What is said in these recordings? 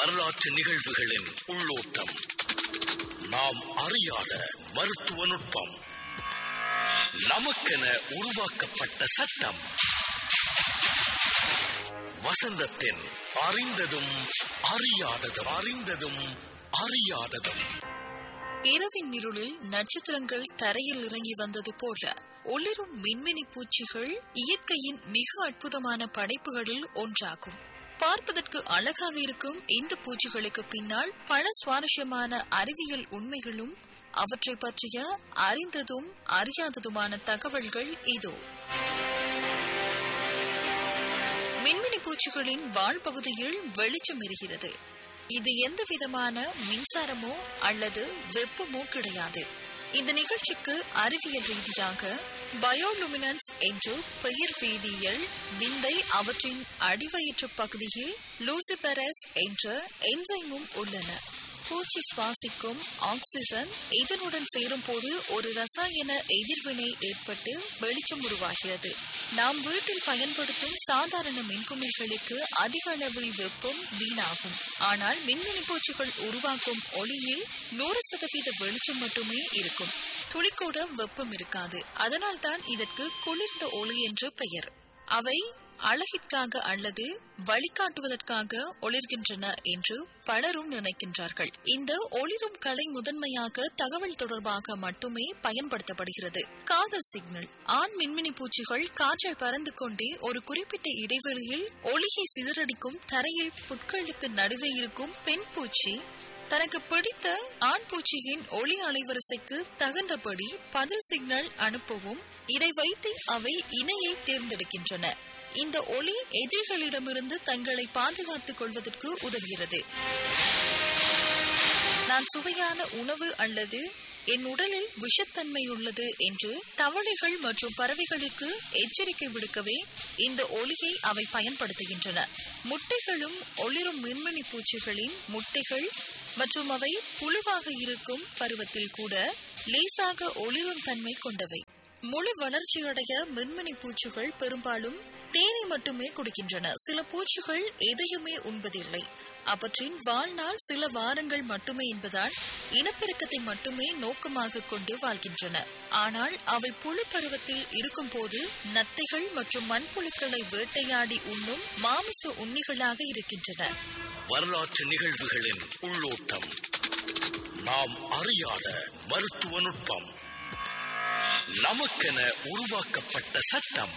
வரலாற்று நிகழ்வுகளின் உள்ளோட்டம் நாம் அறியாத மருத்துவ நுட்பம் நமக்கென உருவாக்கப்பட்ட சட்டம் வசந்தத்தின் அறிந்ததும் அறியாததும் அறிந்ததும் அறியாததும் இரவின் இருளில் நட்சத்திரங்கள் தரையில் இறங்கி வந்தது போல ஒளிரும் மின்மினி பூச்சிகள் இயற்கையின் மிக அற்புதமான படைப்புகளில் ஒன்றாகும் பார்ப்பதற்கு அழகாக இருக்கும் இந்த பூச்சிகளுக்கு பின்னால் பல சுவாரஸ்யமான அறிவியல் உண்மைகளும் அவற்றை பற்றிய அறிந்ததும் அறியாததுமான தகவல்கள் இதோ மின்மினி பூச்சிகளின் வாழ்பகுதியில் வெளிச்சம் எரிகிறது இது எந்த விதமான மின்சாரமோ அல்லது வெப்பமோ கிடையாது இந்த நிகழ்ச்சிக்கு அறிவியல் ரீதியாக பயோலுமினன்ஸ் என்று பெயர் வேதியியல் விந்தை அவற்றின் அடிவயிற்று பகுதியில் லூசிபெரஸ் என்ற என்சைமும் உள்ளன பூச்சி சுவாசிக்கும் ஆக்சிஜன் இதனுடன் சேரும் போது ஒரு ரசாயன எதிர்வினை ஏற்பட்டு வெளிச்சம் உருவாகிறது நாம் வீட்டில் பயன்படுத்தும் சாதாரண மின்குமிழ்களுக்கு அதிக அளவில் வெப்பம் வீணாகும் ஆனால் மின்மினி பூச்சிகள் உருவாக்கும் ஒளியில் நூறு சதவீத வெளிச்சம் மட்டுமே இருக்கும் துளிக்கூட வெப்பம் இருக்காது அதனால்தான் இதற்கு குளிர்ந்த ஒளி என்று பெயர் அவை அழகிற்காக அல்லது வழிகாட்டுவதற்காக ஒளிர்கின்றன என்று பலரும் நினைக்கின்றார்கள் இந்த ஒளிரும் கலை முதன்மையாக தகவல் தொடர்பாக மட்டுமே பயன்படுத்தப்படுகிறது காதல் சிக்னல் ஆண் மின்மினி பூச்சிகள் காற்றில் பறந்து கொண்டே ஒரு குறிப்பிட்ட இடைவெளியில் ஒளியை சிதறடிக்கும் தரையில் புட்களுக்கு நடுவே இருக்கும் பெண் பூச்சி தனக்கு பிடித்த ஆண் பூச்சியின் ஒளி அலைவரிசைக்கு தகுந்தபடி பதில் சிக்னல் அனுப்பவும் இதை வைத்து அவை இணையை தேர்ந்தெடுக்கின்றன இந்த ஒளி எதிரிகளிடமிருந்து தங்களை பாதுகாத்துக் கொள்வதற்கு உதவுகிறது நான் சுவையான உணவு அல்லது என் உடலில் விஷத்தன்மை உள்ளது என்று தவளைகள் மற்றும் பறவைகளுக்கு எச்சரிக்கை விடுக்கவே இந்த ஒளியை அவை பயன்படுத்துகின்றன முட்டைகளும் ஒளிரும் மின்மினி பூச்சிகளின் முட்டைகள் மற்றும் அவை புழுவாக இருக்கும் பருவத்தில் கூட லேசாக ஒளிரும் தன்மை கொண்டவை முழு வளர்ச்சியடைய மின்மினி பூச்சிகள் பெரும்பாலும் தேனை மட்டுமே குடிக்கின்றன சில பூச்சிகள் எதையுமே உண்பதில்லை அவற்றின் வாழ்நாள் சில வாரங்கள் மட்டுமே என்பதால் இனப்பெருக்கத்தை மட்டுமே நோக்கமாக கொண்டு வாழ்கின்றன ஆனால் அவை புழு பருவத்தில் இருக்கும்போது நத்தைகள் மற்றும் மண்புழுக்களை வேட்டையாடி உண்ணும் மாமிச உண்ணிகளாக இருக்கின்றன வரலாற்று நிகழ்வுகளின் உள்ளோட்டம் நாம் அறியாத மருத்துவ நுட்பம் நமக்கென உருவாக்கப்பட்ட சட்டம்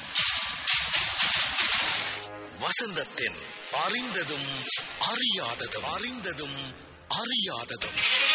வசந்தத்தின் அறிந்ததும் அறியாததும் அறிந்ததும் அறியாததும்